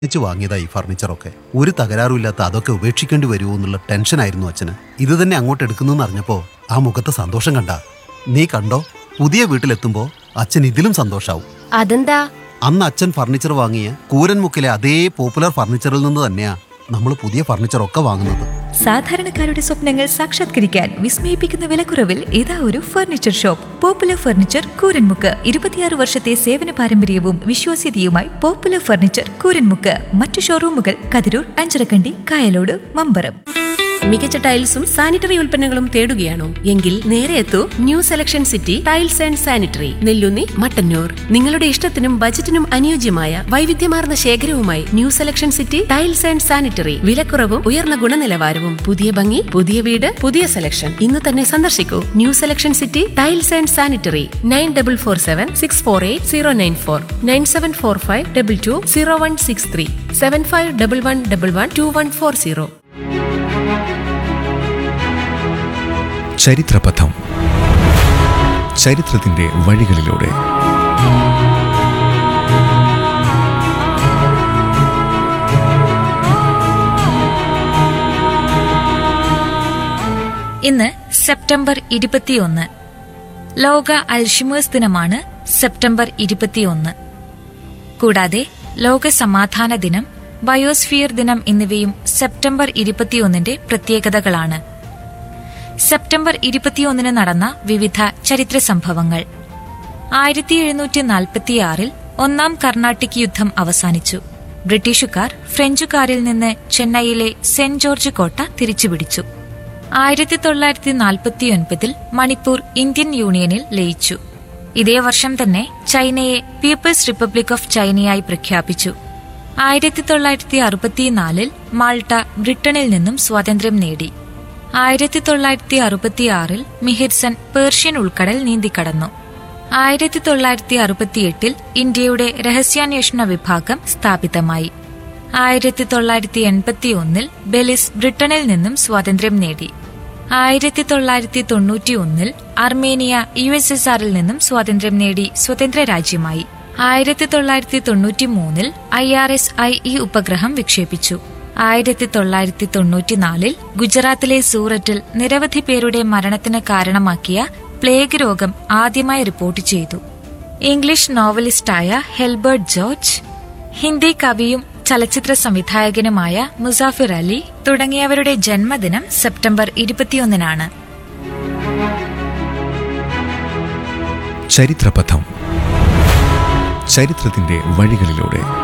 വെച്ച് വാങ്ങിയതാ ഈ ഫർണിച്ചറൊക്കെ ഒരു തകരാറുമില്ലാത്ത അതൊക്കെ ഉപേക്ഷിക്കേണ്ടി വരുമോ എന്നുള്ള ടെൻഷനായിരുന്നു അച്ഛന് ഇത് തന്നെ അങ്ങോട്ട് എടുക്കുന്നെന്ന് അറിഞ്ഞപ്പോ ആ മുഖത്തെ സന്തോഷം കണ്ട നീ കണ്ടോ പുതിയ വീട്ടിലെത്തുമ്പോ അച്ഛൻ ഇതിലും സന്തോഷാവും അതെന്താ അന്ന് അച്ഛൻ ഫർണിച്ചർ വാങ്ങിയ കൂരൻമുക്കിലെ അതേ പോപ്പുലർ ഫർണിച്ചറിൽ നിന്ന് തന്നെയാ നമ്മൾ പുതിയ ഫർണിച്ചറൊക്കെ വാങ്ങുന്നത് സാധാരണക്കാരുടെ സ്വപ്നങ്ങൾ സാക്ഷാത്കരിക്കാൻ വിസ്മയിപ്പിക്കുന്ന വിലക്കുറവിൽ ഇതാ ഒരു furniture shop popular furniture Kooranmukku ഇരുപത്തിയാറ് വർഷത്തെ സേവന പാരമ്പര്യവും വിശ്വാസ്യതയുമായി പോപ്പുലർ ഫർണിച്ചർ കൂരൻമുക്ക് മറ്റു ഷോറൂമുകൾ കതിരൂർ അഞ്ചരക്കണ്ടി കായലോട് മമ്പറം മികച്ച ടൈൽസും സാനിറ്ററി ഉൽപ്പന്നങ്ങളും തേടുകയാണോ എങ്കിൽ നേരെ എത്തൂ new selection city tiles and sanitary Nellunni Mattannur നിങ്ങളുടെ ഇഷ്ടത്തിനും ബജറ്റിനും അനുയോജ്യമായ വൈവിധ്യമാർന്ന ശേഖരവുമായി new selection city tiles and sanitary വിലക്കുറവും ഉയർന്ന ഗുണനിലവാരവും പുതിയ ഭംഗി പുതിയ വീട് പുതിയ സെലക്ഷൻ ഇന്ന് തന്നെ സന്ദർശിക്കൂ new selection city tiles and sanitary nine double four seven six four eight zero nine four nine seven four five double two zero one six three seven five double one double one two one four zero ചരിത്രപഥം ചരിത്രത്തിന്റെ വഴികളിലൂടെ ഇന്ന് September ഇരുപത്തിയൊന്ന് ലോക Alzheimer's ദിനമാണ് September ഇരുപത്തിയൊന്ന് കൂടാതെ ലോക സമാധാന ദിനം ബയോസ്ഫിയർ ദിനം എന്നിവയും സെപ്റ്റംബർ ഇരുപത്തിയൊന്നിന്റെ പ്രത്യേകതകളാണ് സെപ്റ്റംബർ ഇരുപത്തിയൊന്നിന് നടന്ന വിവിധ ചരിത്ര സംഭവങ്ങൾ ആയിരത്തി എഴുന്നൂറ്റി നാൽപ്പത്തിയാറിൽ ഒന്നാം കർണാട്ടിക് യുദ്ധം അവസാനിച്ചു ബ്രിട്ടീഷുകാർ ഫ്രഞ്ചുകാരിൽ നിന്ന് ചെന്നൈയിലെ സെന്റ് ജോർജ് കോട്ട തിരിച്ചുപിടിച്ചു ആയിരത്തി തൊള്ളായിരത്തി നാൽപ്പത്തിയൊൻപതിൽ മണിപ്പൂർ ഇന്ത്യൻ യൂണിയനിൽ ലയിച്ചു ഇതേ വർഷം തന്നെ ചൈനയെ പീപ്പിൾസ് റിപ്പബ്ലിക് ഓഫ് ചൈനയായി പ്രഖ്യാപിച്ചു ആയിരത്തി തൊള്ളായിരത്തി അറുപത്തിനാലിൽ മാൾട്ട ബ്രിട്ടനിൽ നിന്നും സ്വാതന്ത്ര്യം നേടി ആയിരത്തി തൊള്ളായിരത്തി അറുപത്തിയാറിൽ മിഹിർസൺ പേർഷ്യൻ ഉൾക്കടൽ നീന്തിക്കടന്നു ആയിരത്തി തൊള്ളായിരത്തി അറുപത്തിയെട്ടിൽ ഇന്ത്യയുടെ രഹസ്യാന്വേഷണ വിഭാഗം സ്ഥാപിതമായി ആയിരത്തി തൊള്ളായിരത്തി എൺപത്തിയൊന്നിൽ ബെലിസ് ബ്രിട്ടനിൽ നിന്നും സ്വാതന്ത്ര്യം നേടി ആയിരത്തി തൊള്ളായിരത്തി തൊണ്ണൂറ്റിയൊന്നിൽ അർമേനിയ യു എസ് എസ് ആറിൽ നിന്നും സ്വാതന്ത്ര്യം നേടി സ്വതന്ത്ര രാജ്യമായി ആയിരത്തി തൊള്ളായിരത്തി തൊണ്ണൂറ്റിമൂന്നിൽ I R S I E ഉപഗ്രഹം വിക്ഷേപിച്ചു ആയിരത്തി തൊള്ളായിരത്തി തൊണ്ണൂറ്റിനാലിൽ ഗുജറാത്തിലെ സൂററ്റിൽ നിരവധി പേരുടെ മരണത്തിന് കാരണമാക്കിയ പ്ലേഗ് രോഗം ആദ്യമായി റിപ്പോർട്ട് ചെയ്തു ഇംഗ്ലീഷ് നോവലിസ്റ്റായ ഹെൽബർട്ട് ജോർജ് ഹിന്ദി കവിയും ചലച്ചിത്ര സംവിധായകനുമായ മുസാഫിർ അലി തുടങ്ങിയവരുടെ ജന്മദിനം സെപ്റ്റംബർ ഇരുപത്തിയൊന്നിനാണ് ചരിത്രപഥം ചരിത്രത്തിന്റെ വഴികളിലൂടെ